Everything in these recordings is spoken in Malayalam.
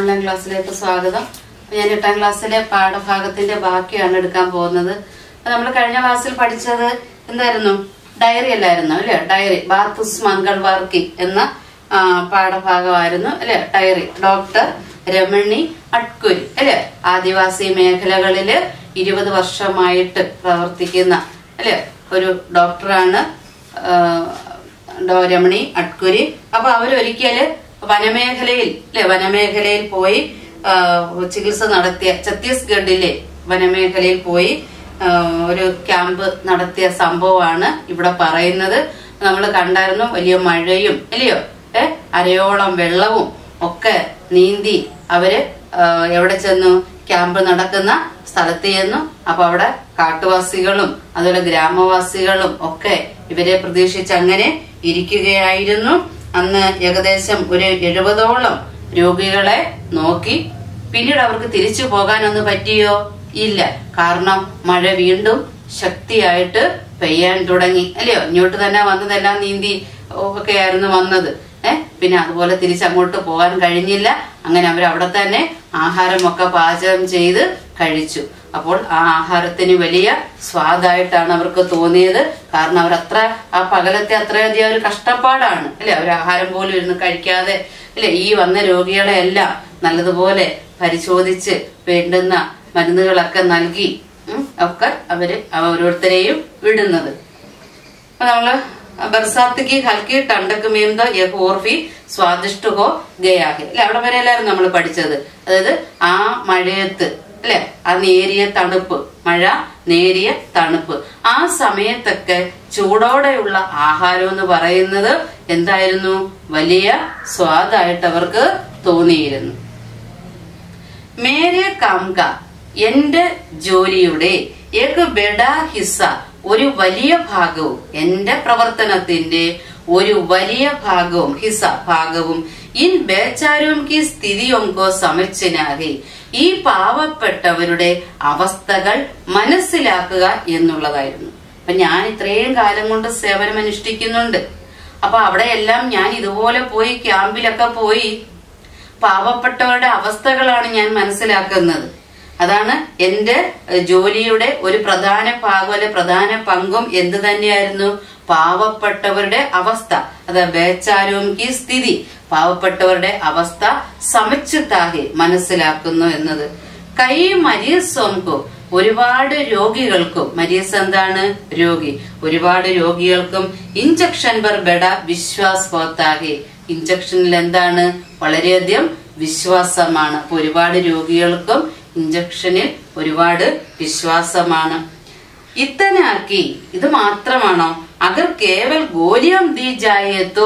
ഓൺലൈൻ ക്ലാസ്സിലേക്ക് സ്വാഗതം അപ്പൊ ഞാൻ എട്ടാം ക്ലാസ്സിലെ പാഠഭാഗത്തിന്റെ ബാക്കിയാണ് എടുക്കാൻ പോകുന്നത് നമ്മൾ കഴിഞ്ഞ ക്ലാസ്സിൽ പഠിച്ചത് എന്തായിരുന്നു ഡയറി അല്ലായിരുന്നു അല്ലെ ഡയറി ബാത്തുസ് മംഗൾവാർക്കി എന്ന ആ, പാഠഭാഗമായിരുന്നു അല്ലെ ഡയറി ഡോക്ടർ രമണി അട്കുരി അല്ലെ ആദിവാസി മേഖലകളില് ഇരുപത് വർഷമായിട്ട് പ്രവർത്തിക്കുന്ന അല്ലെ ഒരു ഡോക്ടറാണ് ആ, ഡോ രമണി അട്കുരി അപ്പൊ അവരൊരിക്കല് വനമേഖലയിൽ അല്ലെ വനമേഖലയിൽ പോയി ആ, ചികിത്സ നടത്തിയ ഛത്തീസ്ഗഡിലെ വനമേഖലയിൽ പോയി ആ, ഒരു ക്യാമ്പ് നടത്തിയ സംഭവമാണ് ഇവിടെ പറയുന്നത് നമ്മൾ കണ്ടായിരുന്നു വലിയ മഴയും അല്ലയോ ഏ അരയോളം വെള്ളവും ഒക്കെ നീന്തി അവര് ആ, എവിടെ ചെന്നു ക്യാമ്പ് നടക്കുന്ന സ്ഥലത്ത് ചെന്നു അപ്പൊ അവിടെ കാട്ടുവാസികളും അതുപോലെ ഗ്രാമവാസികളും ഒക്കെ ഇവരെ പ്രതീക്ഷിച്ച് അങ്ങനെ ഇരിക്കുകയായിരുന്നു അന്ന് ഏകദേശം ഒരു എഴുപതോളം രോഗികളെ നോക്കി പിന്നീട് അവർക്ക് തിരിച്ചു പോകാനൊന്ന് പറ്റിയോ ഇല്ല കാരണം മഴ വീണ്ടും ശക്തിയായിട്ട് പെയ്യാൻ തുടങ്ങി അല്ലയോ ഇങ്ങോട്ട് തന്നെ വന്നതെല്ലാം നീന്തി ഒക്കെയായിരുന്നു വന്നത് ഏഹ് പിന്നെ അതുപോലെ തിരിച്ച് അങ്ങോട്ട് പോകാൻ കഴിഞ്ഞില്ല അങ്ങനെ അവർ അവിടെ തന്നെ ആഹാരമൊക്കെ പാചകം ചെയ്ത് കഴിച്ചു അപ്പോൾ ആ ആഹാരത്തിന് വലിയ സ്വാദായിട്ടാണ് അവർക്ക് തോന്നിയത് കാരണം അവർ അത്ര ആ പകലത്തെ അത്രയധികം ഒരു കഷ്ടപ്പാടാണ് അല്ലെ അവർ ആഹാരം പോലും ഇരുന്ന് കഴിക്കാതെ അല്ലെ ഈ വന്ന രോഗികളെ എല്ലാം നല്ലതുപോലെ പരിശോധിച്ച് വേണ്ടുന്ന മരുന്നുകളൊക്കെ നൽകി ഉം, ഒക്കെ അവര് ഓരോരുത്തരെയും വിടുന്നത് അപ്പൊ നമ്മള് ബർസാത്ത് കി ഹൽക്കി ടണ്ടക്ക് മീന്ത യഹോർഫി സ്വാദിഷ്ട ഹോ ഗയാഹെ അല്ലെ അവിടെ വരെ എല്ലാവരും നമ്മൾ പഠിച്ചത് അതായത് ആ മഴയത്ത് അല്ലെ ആ നേരിയ തണുപ്പ് മഴ നേരിയ തണുപ്പ് ആ സമയത്തൊക്കെ ചൂടോടെയുള്ള ആഹാരം എന്ന് പറയുന്നത് എന്തായിരുന്നു വലിയ സ്വാദായിട്ട് അവർക്ക് തോന്നിയിരുന്നു മേരെ കാംക എന്റെ ജോലിയുടെ ഏക ബെഡ ഹിസ്സ ഒരു വലിയ ഭാഗവും എന്റെ പ്രവർത്തനത്തിന്റെ ഒരു വലിയ ഭാഗവും ഹിസ്സ ഭാഗവും ഇൻ ബേച്ചാരും കി സ്ഥിതിയൊങ്കോ സമച്ചിനാകെ ഈ പാവപ്പെട്ടവരുടെ അവസ്ഥകൾ മനസ്സിലാക്കുക എന്നുള്ളതായിരുന്നു അപ്പൊ ഞാൻ ഇത്രയും കാലം കൊണ്ട് സേവനം അനുഷ്ഠിക്കുന്നുണ്ട് അപ്പൊ അവിടെയെല്ലാം ഞാൻ ഇതുപോലെ പോയി ക്യാമ്പിലൊക്കെ പോയി പാവപ്പെട്ടവരുടെ അവസ്ഥകളാണ് ഞാൻ മനസ്സിലാക്കുന്നത് അതാണ് എന്റെ ഏഹ്, ജോലിയുടെ ഒരു പ്രധാന ഭാഗം അല്ലെ പ്രധാന പങ്കും എന്ത് തന്നെയായിരുന്നു പാവപ്പെട്ടവരുടെ അവസ്ഥ അത് ബേച്ചാരും കി സ്ഥിതി പാവപ്പെട്ടവരുടെ അവസ്ഥ സമച്ചുത്താകെ മനസ്സിലാക്കുന്നു എന്നത് കൈ മരീസോംകോ ഒരുപാട് രോഗികൾക്കും മരീസ് എന്താണ് രോഗി ഒരുപാട് രോഗികൾക്കും ഇഞ്ചക്ഷൻ ബർ ബെഡ വിശ്വാസ് പോത്താകെ ഇഞ്ചക്ഷനിൽ എന്താണ് വളരെയധികം വിശ്വാസമാണ് അപ്പൊ ഒരുപാട് രോഗികൾക്കും ഇഞ്ചക്ഷനിൽ ഒരുപാട് വിശ്വാസമാണ് ഇത്തനാക്കി ഇത് മാത്രമാണോ അഗർ കേവൽ ഗോലിയം ദി ജായേത്തോ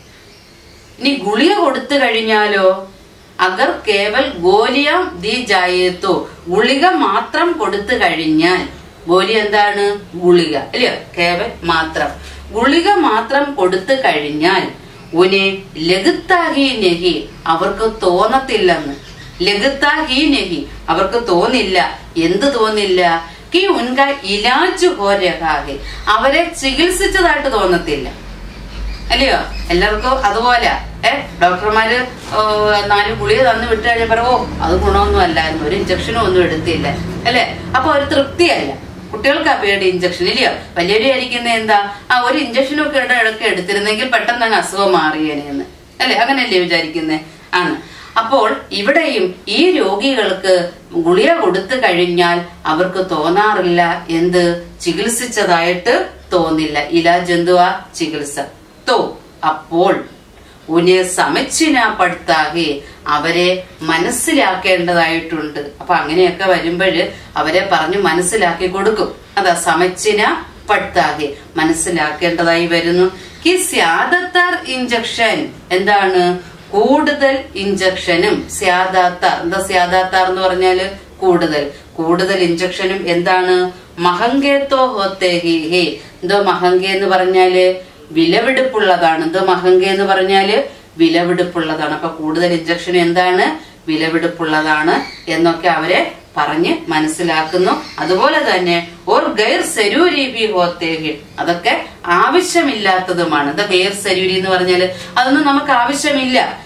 ഇനി ഗുളിക കൊടുത്തു കഴിഞ്ഞാലോ അഗർ കേവൽ ഗോലിയം ദി ജായേത്തോ ഗുളിക മാത്രം കൊടുത്തു കഴിഞ്ഞാൽ ഗോലി എന്താണ് ഗുളിക അല്ലയോ കേവൽ മാത്രം ഗുളിക മാത്രം കൊടുത്തു കഴിഞ്ഞാൽ ഉനെ ലഘുത്താഹി നെഹി അവർക്ക് തോന്നത്തില്ലെന്ന് ലഘുത്താഹി നെഹി അവർക്ക് തോന്നില്ല എന്ത് തോന്നില്ല കി ഉൻക ഇലാജ് ഹോ രഹാഹെ അവരെ ചികിത്സിച്ചതായിട്ട് തോന്നത്തില്ല അല്ലയോ എല്ലാവർക്കും അതുപോലെ ഏ ഡോക്ടർമാര് ഓ, നാല് ഗുളിക തന്നു വിട്ട് കഴിഞ്ഞപ്പോ ഓ അത് ഗുണമൊന്നും അല്ലായിരുന്നു ഒരു ഇഞ്ചക്ഷനും ഒന്നും എടുത്തില്ല അല്ലെ അപ്പൊ ഒരു തൃപ്തിയല്ല കുട്ടികൾക്ക് ആ പേടി ഇഞ്ചക്ഷൻ ഇല്ലയോ വലിയൊരു ആയിരിക്കുന്ന എന്താ ആ ഒരു ഇഞ്ചക്ഷനൊക്കെ ഇടയ്ക്ക് എടുത്തിരുന്നെങ്കിൽ പെട്ടെന്ന് അങ്ങ് അസുഖം മാറിയേനെന്ന് അല്ലെ അങ്ങനെയല്ലേ വിചാരിക്കുന്നേ ആണ് അപ്പോൾ ഇവിടെയും ഈ രോഗികൾക്ക് ഗുളിക കൊടുത്തു കഴിഞ്ഞാൽ അവർക്ക് തോന്നാറില്ല എന്ത് ചികിത്സിച്ചതായിട്ട് തോന്നില്ല ഇലാജ് എന്തുവാ ചികിത്സ തോ അപ്പോൾ ഉനെ സമച്ചിന പടുത്താകെ അവരെ മനസ്സിലാക്കേണ്ടതായിട്ടുണ്ട് അപ്പൊ അങ്ങനെയൊക്കെ വരുമ്പോൾ അവരെ പറഞ്ഞു മനസ്സിലാക്കി കൊടുക്കും അതാ സമച്ചിന പടുത്താകെ മനസ്സിലാക്കേണ്ടതായി വരുന്നു കി സ്യാദത്താർ ഇഞ്ചക്ഷൻ എന്താണ് കൂടുതൽ ഇഞ്ചക്ഷനും സ്യാദാത്താർ എന്താ സ്യാദാത്താർ എന്ന് പറഞ്ഞാല് കൂടുതൽ കൂടുതൽ ഇഞ്ചക്ഷനും എന്താണ് മഹങ്കേത്തോ ഹോത്തേ ഹി ഹേ എന്തോ മഹങ്കേ എന്ന് പറഞ്ഞാല് വിലപിടിപ്പുള്ളതാണ് എന്തോ മഹങ്കേ എന്ന് പറഞ്ഞാല് വിലപിടിപ്പുള്ളതാണ് അപ്പൊ കൂടുതൽ ഇഞ്ചക്ഷൻ എന്താണ് വിലപിടിപ്പുള്ളതാണ് എന്നൊക്കെ അവരെ പറഞ്ഞ് മനസ്സിലാക്കുന്നു അതുപോലെ തന്നെ ഓർ ഗൈർ സെരൂരി ബി ഹോത്തേഹി അതൊക്കെ ആവശ്യമില്ലാത്തതുമാണ് എന്താ ഗൈർ സെരൂരി എന്ന് പറഞ്ഞാല് അതൊന്നും നമുക്ക് ആവശ്യമില്ല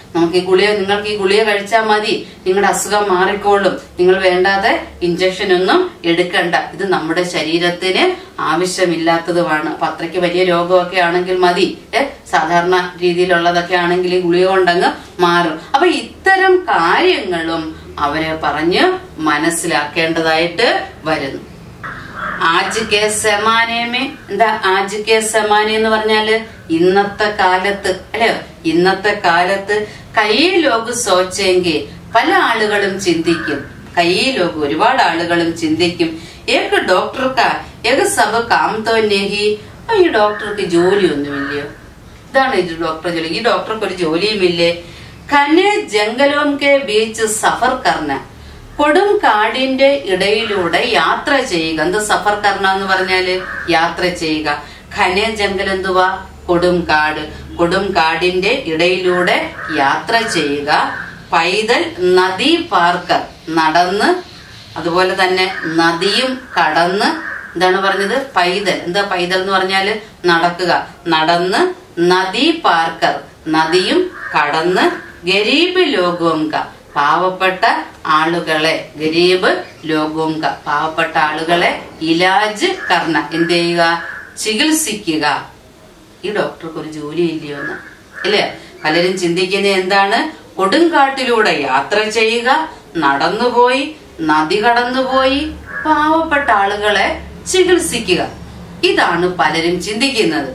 നമുക്ക് ഈ ഗുളിക നിങ്ങൾക്ക് ഈ ഗുളിക കഴിച്ചാൽ മതി നിങ്ങളുടെ അസുഖം മാറിക്കോളും നിങ്ങൾ വേണ്ടാതെ ഇഞ്ചക്ഷൻ ഒന്നും എടുക്കണ്ട ഇത് നമ്മുടെ ശരീരത്തിന് ആവശ്യമില്ലാത്തതുമാണ് അപ്പൊ അത്രയ്ക്ക് വലിയ രോഗമൊക്കെ ആണെങ്കിൽ മതി ഏ സാധാരണ രീതിയിലുള്ളതൊക്കെ ആണെങ്കിൽ ഈ ഗുളിക കൊണ്ടങ്ങ് മാറും അപ്പൊ ഇത്തരം കാര്യങ്ങളും അവരെ പറഞ്ഞ് മനസ്സിലാക്കേണ്ടതായിട്ട് വരുന്നു ആജ് കെ സമാനേമേ എന്താ ആജ് കെ സമാനെ എന്ന് പറഞ്ഞാല് ഇന്നത്തെ കാലത്ത് അല്ലയോ ഇന്നത്തെ കാലത്ത് കൈ ലോക് സോച്ചെങ്കിൽ പല ആളുകളും ചിന്തിക്കും കൈ ലോക് ഒരുപാട് ആളുകളും ചിന്തിക്കും ഏക ഡോക്ടർക്ക ഏക സഭ കാം തോ നെഹി ആ, ഈ ഡോക്ടർക്ക് ജോലിയൊന്നുമില്ലയോ ഇതാണ് ഈ ഡോക്ടർ ജോലി ഈ ഡോക്ടർക്ക് ഒരു ജോലിയുമില്ലേ ഖനെ ജംഗലോം കെ ബീച്ച് സഫർ കർണ കൊടും കാടിന്റെ ഇടയിലൂടെ യാത്ര ചെയ്യുക എന്ത് സഫർ കർണ എന്ന് പറഞ്ഞാല് യാത്ര ചെയ്യുക ഖനെ ജംഗൽ എന്തുവാ കൊടും കാട് കൊടും കാടിന്റെ ഇടയിലൂടെ യാത്ര ചെയ്യുക പൈതൽ നദി പാർക്കർ നടന്ന് അതുപോലെ തന്നെ നദിയും കടന്ന് എന്താണ് പറഞ്ഞത് പൈതൽ എന്താ പൈതൽ എന്ന് പറഞ്ഞാല് നടക്കുക നടന്ന് നദി പാർക്കർ നദിയും കടന്ന് ഗരീബ് ലോകോംക പാവപ്പെട്ട ആളുകളെ ഗരീബ് ലോകോംക പാവപ്പെട്ട ആളുകളെ ഇലാജ് കർണ എന്ത് ചെയ്യുക ചികിത്സിക്കുക ഈ ഡോക്ടർക്ക് ഒരു ജോലി ഇല്ലയോ എന്ന് അല്ലേ പലരും ചിന്തിക്കുന്നത് എന്താണ് കൊടുങ്കാട്ടിലൂടെ യാത്ര ചെയ്യുക നടന്നുപോയി നദി കടന്നുപോയി പാവപ്പെട്ട ആളുകളെ ചികിത്സിക്കുക ഇതാണ് പലരും ചിന്തിക്കുന്നത്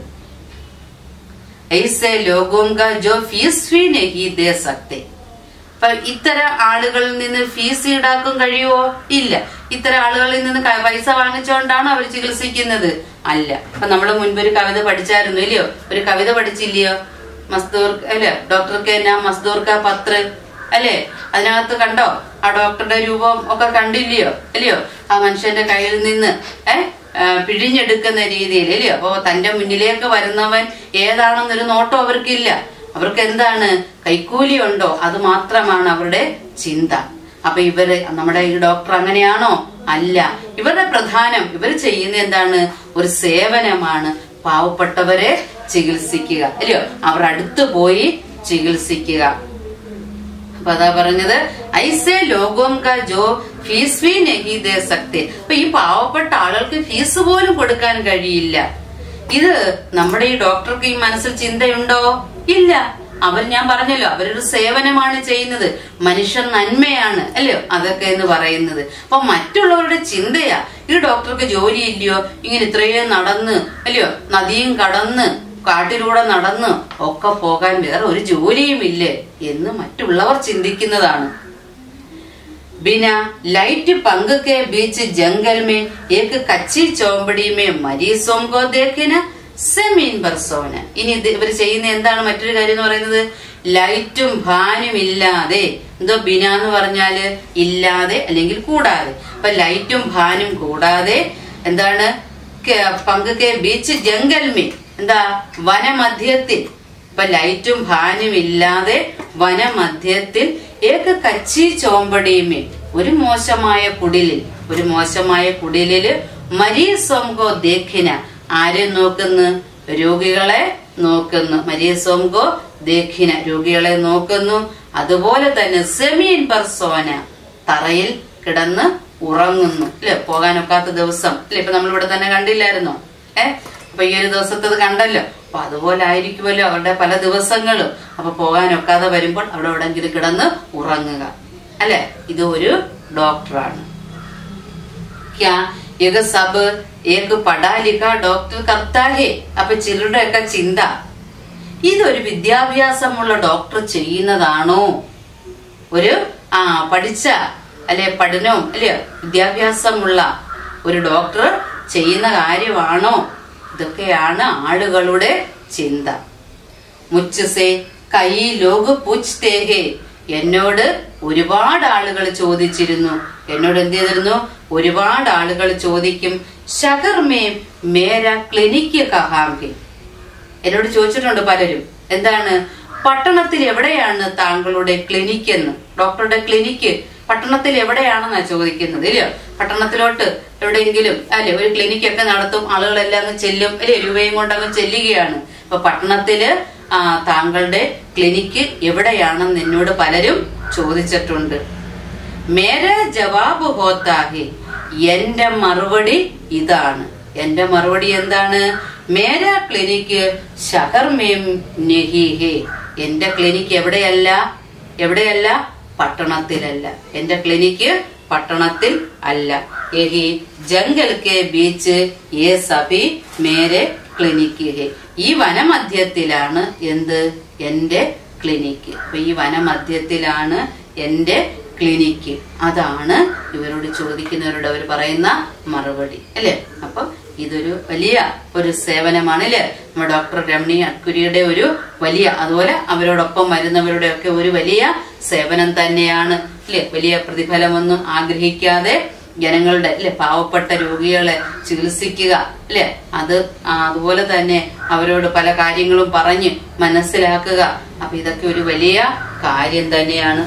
ऐसे लोगों का जो फीस भी नहीं दे सकते അപ്പൊ ഇത്തരം ആളുകളിൽ നിന്ന് ഫീസ് ഈടാക്കും കഴിയുമോ ഇല്ല ഇത്തരം ആളുകളിൽ നിന്ന് ക- പൈസ വാങ്ങിച്ചുകൊണ്ടാണ് അവർ ചികിത്സിക്കുന്നത് അല്ല അപ്പൊ നമ്മൾ മുൻപ് ഒരു കവിത പഠിച്ചായിരുന്നു ഇല്ലയോ ഒരു കവിത പഠിച്ചില്ലയോ മസ്ദൂർ അല്ലെ ഡോക്ടർക്ക് എന്നാ മസ്ദൂർ കാ പത്ര അല്ലേ അതിനകത്ത് കണ്ടോ ആ ഡോക്ടറുടെ രൂപം ഒക്കെ കണ്ടില്ലയോ അല്ലയോ ആ മനുഷ്യന്റെ കയ്യിൽ നിന്ന് ഏ ആ, പിഴിഞ്ഞെടുക്കുന്ന രീതിയിൽ അല്ലയോ അപ്പൊ തന്റെ മുന്നിലേക്ക് വരുന്നവൻ ഏതാണെന്നൊരു നോട്ടം അവർക്കില്ല അവർക്ക് എന്താണ് കൈക്കൂലി ഉണ്ടോ അത് മാത്രമാണ് അവരുടെ ചിന്ത അപ്പൊ ഇവര് നമ്മുടെ ഈ ഡോക്ടർ അങ്ങനെയാണോ അല്ല ഇവരുടെ പ്രധാനം ഇവർ ചെയ്യുന്ന എന്താണ് ഒരു സേവനമാണ് പാവപ്പെട്ടവരെ ചികിത്സിക്കുക അല്ലയോ അവർ അടുത്ത് പോയി ചികിത്സിക്കുക അപ്പൊ അതാ പറഞ്ഞത് ഐസേ ലോകോം കാ ജോ ഫീസ് വി നഹി ദേ സക്തെ അപ്പൊ ഈ പാവപ്പെട്ട ആളുകൾക്ക് ഫീസ് പോലും കൊടുക്കാൻ കഴിയില്ല ഇത് നമ്മുടെ ഈ ഡോക്ടർക്ക് ഈ മനസ്സിൽ ചിന്തയുണ്ടോ ഇല്ല അവർ ഞാൻ പറഞ്ഞല്ലോ അവരൊരു സേവനമാണ് ചെയ്യുന്നത് മനുഷ്യ നന്മയാണ് അല്ലയോ അതൊക്കെ എന്ന് പറയുന്നത് അപ്പൊ മറ്റുള്ളവരുടെ ചിന്തയാ ഈ ഡോക്ടർക്ക് ജോലിയില്ലയോ ഇങ്ങനെ ഇത്രയും നടന്ന് അല്ലയോ നദിയും കടന്ന് കാട്ടിലൂടെ നടന്ന് ഒക്കെ പോകാൻ വേറെ ഒരു ജോലിയും ഇല്ലേ എന്ന് മറ്റുള്ളവർ ചിന്തിക്കുന്നതാണ് बिना लाइट पंख के बीच जंगल में एक कच्ची चौമ്പടി में मरीजों को देखना സെമീൻ ബർസോന ഇനി ഇത് ഇവർ ചെയ്യുന്ന എന്താണ് മറ്റൊരു കാര്യം എന്ന് പറയുന്നത് ലൈറ്റും ഫാനും ഇല്ലാതെ എന്തോ ബിന എന്ന് പറഞ്ഞാല് ഇല്ലാതെ അല്ലെങ്കിൽ കൂടാതെ അപ്പൊ ലൈറ്റും ഫാനും കൂടാതെ എന്താണ് കെ- പങ്ക് കെ ബീച്ച് ജംഗൽമേ എന്താ വനമധ്യത്തിൽ ഇപ്പൊ ലൈറ്റും ഫാനും ഇല്ലാതെ വനമധ്യത്തിൽ ഏക കച്ചി ചോമ്പടിയുമേ ഒരു മോശമായ കുടിലിൽ ഒരു മോശമായ കുടിലില് മരീസോംഗോ ദേഖിന ആരെ നോക്കുന്നു രോഗികളെ നോക്കുന്നു മരീസോംഗോ ദേഖിന രോഗികളെ നോക്കുന്നു അതുപോലെ തന്നെ സെമീൻ ബർസോന തറയിൽ കിടന്ന് ഉറങ്ങുന്നു അല്ലെ പോകാനൊക്കാത്ത ദിവസം അല്ലെ ഇപ്പൊ നമ്മൾ ഇവിടെ തന്നെ കണ്ടില്ലായിരുന്നോ ഏ അപ്പൊ ഈ ഒരു ദിവസത്തത് കണ്ടല്ലോ അപ്പൊ അതുപോലെ ആയിരിക്കുമല്ലോ അവരുടെ പല ദിവസങ്ങളും അപ്പൊ പോകാനൊക്കാതെ വരുമ്പോൾ അവിടെ എവിടെങ്കിലും കിടന്ന് ഉറങ്ങുക അല്ലെ ഇത് ഒരു ഡോക്ടറാണ് ക്യാ യക സബ് ഏക പഠാ ലിഖ ഡോക്ടർ കർത്താഹേ അപ്പൊ ചിലരുടെയൊക്കെ ചിന്ത ഇതൊരു വിദ്യാഭ്യാസമുള്ള ഡോക്ടർ ചെയ്യുന്നതാണോ ഒരു ആ പഠിച്ച അല്ലെ പഠനവും അല്ലെ വിദ്യാഭ്യാസമുള്ള ഒരു ഡോക്ടർ ചെയ്യുന്ന കാര്യമാണോ ഇതൊക്കെയാണ് ആളുകളുടെ ചിന്ത മുച്ചസേ കൈ ലോക് പൂച്ച്തേഹേ എന്നോട് ഒരുപാട് ആളുകൾ ചോദിച്ചിരുന്നു എന്നോട് എന്ത് ചെയ്തിരുന്നു ഒരുപാട് ആളുകൾ ചോദിക്കും ശകർമേം മേര ക്ലിനിക്ക് കഹാംകെ എന്നോട് ചോദിച്ചിട്ടുണ്ട് പലരും എന്താണ് പട്ടണത്തിൽ എവിടെയാണ് താങ്കളുടെ ക്ലിനിക്ക് എന്ന് ഡോക്ടറുടെ ക്ലിനിക്ക് പട്ടണത്തിൽ എവിടെയാണെന്നാ ചോദിക്കുന്നത് ഇല്ലയോ പട്ടണത്തിലോട്ട് എവിടെയെങ്കിലും അല്ലെ ഒരു ക്ലിനിക്ക് ഒക്കെ നടത്തും ആളുകളെല്ലാം അങ്ങ് ചെല്ലും അല്ലെ രൂപയും കൊണ്ട് അങ്ങ് ചെല്ലുകയാണ് അപ്പൊ പട്ടണത്തില് ആ, താങ്കളുടെ ക്ലിനിക്ക് എവിടെയാണെന്ന് എന്നോട് പലരും ചോദിച്ചിട്ടുണ്ട് മേരെ ജവാബ് ഹോത്താഹി എന്റെ മറുപടി ഇതാണ് എന്റെ മറുപടി എന്താണ് മേര ക്ലിനിക്ക് ഷഹർ മേം നഹി ഹേ എന്റെ ക്ലിനിക്ക് എവിടെയല്ല എവിടെയല്ല പട്ടണത്തിലല്ല എന്റെ ക്ലിനിക്ക് പട്ടണത്തിൽ അല്ല യഹി ജംഗൽ കെ ബീച്ച് ഏ സഭി മേരെ ക്ലിനിക്ക് ഹേ ഈ വനമധ്യത്തിലാണ് എന്ത് എന്റെ ക്ലിനിക്ക് അപ്പൊ ഈ വനമധ്യത്തിലാണ് എന്റെ ക്ലിനിക്ക് അതാണ് ഇവരോട് ചോദിക്കുന്നവരോട് അവർ പറയുന്ന മറുപടി അല്ലേ അപ്പൊ ഇതൊരു വലിയ ഒരു സേവനമാണ് അല്ലേ നമ്മുടെ ഡോക്ടർ രമണി അക്കുരിയുടെ ഒരു വലിയ അതുപോലെ അവരോടൊപ്പം വരുന്നവരുടെ ഒക്കെ ഒരു വലിയ സേവനം തന്നെയാണ് അല്ലെ വലിയ പ്രതിഫലമൊന്നും ആഗ്രഹിക്കാതെ ജനങ്ങളുടെ അല്ലെ പാവപ്പെട്ട രോഗികളെ ചികിത്സിക്കുക അല്ലെ അത് ആ, അതുപോലെ തന്നെ അവരോട് പല കാര്യങ്ങളും പറഞ്ഞ് മനസ്സിലാക്കുക അപ്പൊ ഇതൊക്കെ ഒരു വലിയ കാര്യം തന്നെയാണ്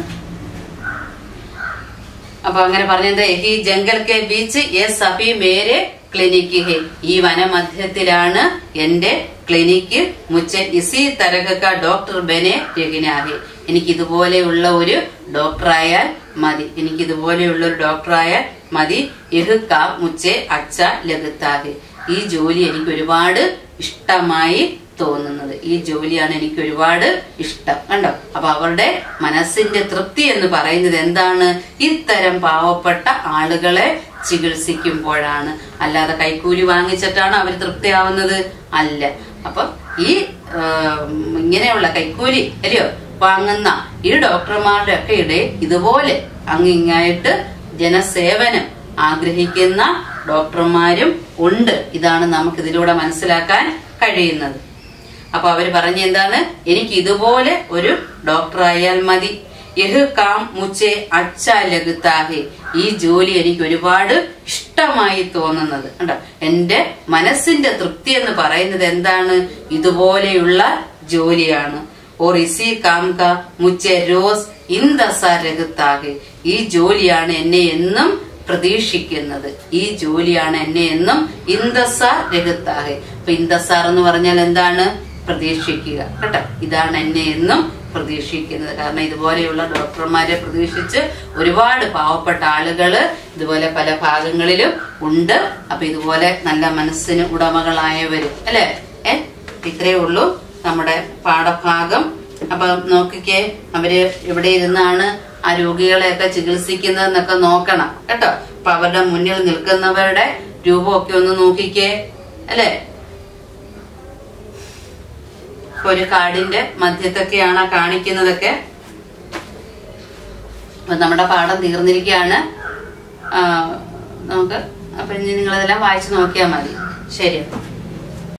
അപ്പൊ അങ്ങനെ പറഞ്ഞത് ഈ ജംഗൽ കെ ബീച്ച് ഏ സഭി മേരെ ക്ലിനിക്ക് ഹെ ഈ വനമധ്യത്തിലാണ് എന്റെ ക്ലിനിക്ക് മുച്ച ഇസി തരക ഡോക്ടർ ബനെ രഹിനാഹെ എനിക്ക് ഇതുപോലെയുള്ള ഒരു ഡോക്ടറായാൽ മതി എനിക്ക് ഇതുപോലെയുള്ള ഒരു ഡോക്ടറായാൽ മതി ഇഹ് കാ മുച്ചെ അച്ഛ ലഗത്താഹെ ഈ ജോലി എനിക്ക് ഒരുപാട് ഇഷ്ടമായി തോന്നുന്നത് ഈ ജോലിയാണ് എനിക്ക് ഒരുപാട് ഇഷ്ടം കണ്ടോ അപ്പൊ അവരുടെ മനസ്സിന്റെ തൃപ്തി എന്ന് പറയുന്നത് എന്താണ് ഇത്തരം പാവപ്പെട്ട ആളുകളെ ചികിത്സിക്കുമ്പോഴാണ് അല്ലാതെ കൈക്കൂലി വാങ്ങിച്ചിട്ടാണ് അവർ തൃപ്തിയാവുന്നത് അല്ല അപ്പൊ ഈ ആ, ഇങ്ങനെയുള്ള കൈക്കൂലി അല്ലയോ വാങ്ങുന്ന ഈ ഡോക്ടർമാരുടെ ഒക്കെ ഇടയിൽ ഇതുപോലെ അങ്ങിങ്ങായിട്ട് ജനസേവനം ആഗ്രഹിക്കുന്ന ഡോക്ടർമാരും ഉണ്ട് ഇതാണ് നമുക്ക് ഇതിലൂടെ മനസ്സിലാക്കാൻ കഴിയുന്നത് അപ്പൊ അവര് പറഞ്ഞ എന്താണ് എനിക്ക് ഇതുപോലെ ഒരു ഡോക്ടർ ആയാൽ മതി യഹ് കാം മുച്ചെ അച്ഛ ലഗുത്താഹെ ഈ ജോലി എനിക്ക് ഒരുപാട് ഇഷ്ടമായി തോന്നുന്നത് കണ്ടോ എന്റെ മനസ്സിന്റെ തൃപ്തി എന്ന് പറയുന്നത് എന്താണ് ഇതുപോലെയുള്ള ജോലിയാണ് ഓർ ഇസി കാം കാ മുച്ചെ റോസ് ഇന്തസ രഗുത്താഹെ ഈ ജോലിയാണ് എന്നെ എന്നും പ്രതീക്ഷിക്കുന്നത് ഈ ജോലിയാണ് എന്നെ എന്നും ഇന്തസ രഗത്താകെ അപ്പൊ ഇന്തസാർ എന്ന് പറഞ്ഞാൽ എന്താണ് പ്രതീക്ഷിക്കുക കേട്ടോ ഇതാണ് എന്നെ എന്നും പ്രതീക്ഷിക്കുന്നത് കാരണം ഇതുപോലെയുള്ള ഡോക്ടർമാരെ പ്രതീക്ഷിച്ച് ഒരുപാട് പാവപ്പെട്ട ആളുകള് ഇതുപോലെ പല ഭാഗങ്ങളിലും ഉണ്ട് അപ്പൊ ഇതുപോലെ നല്ല മനസ്സിന് ഉടമകളായവരും അല്ലെ ഏ ഇത്രയേ ഉള്ളൂ നമ്മുടെ പാഠഭാഗം അപ്പൊ നോക്കിക്കേ അവര് എവിടെ ഇരുന്നാണ് ആ രോഗികളെയൊക്കെ ചികിത്സിക്കുന്നതെന്നൊക്കെ നോക്കണം കേട്ടോ അപ്പൊ അവരുടെ മുന്നിൽ നിൽക്കുന്നവരുടെ രൂപമൊക്കെ ഒന്ന് നോക്കിക്കേ അല്ലേ ഇപ്പൊ ഒരു കാടിന്റെ മധ്യത്തൊക്കെയാണ് ആ കാണിക്കുന്നതൊക്കെ അപ്പൊ നമ്മുടെ പാഠം തീർന്നിരിക്കുകയാണ് ആ, നമുക്ക് അപ്പൊ ഇനി നിങ്ങളതെല്ലാം വായിച്ചു നോക്കിയാൽ മതി ശരി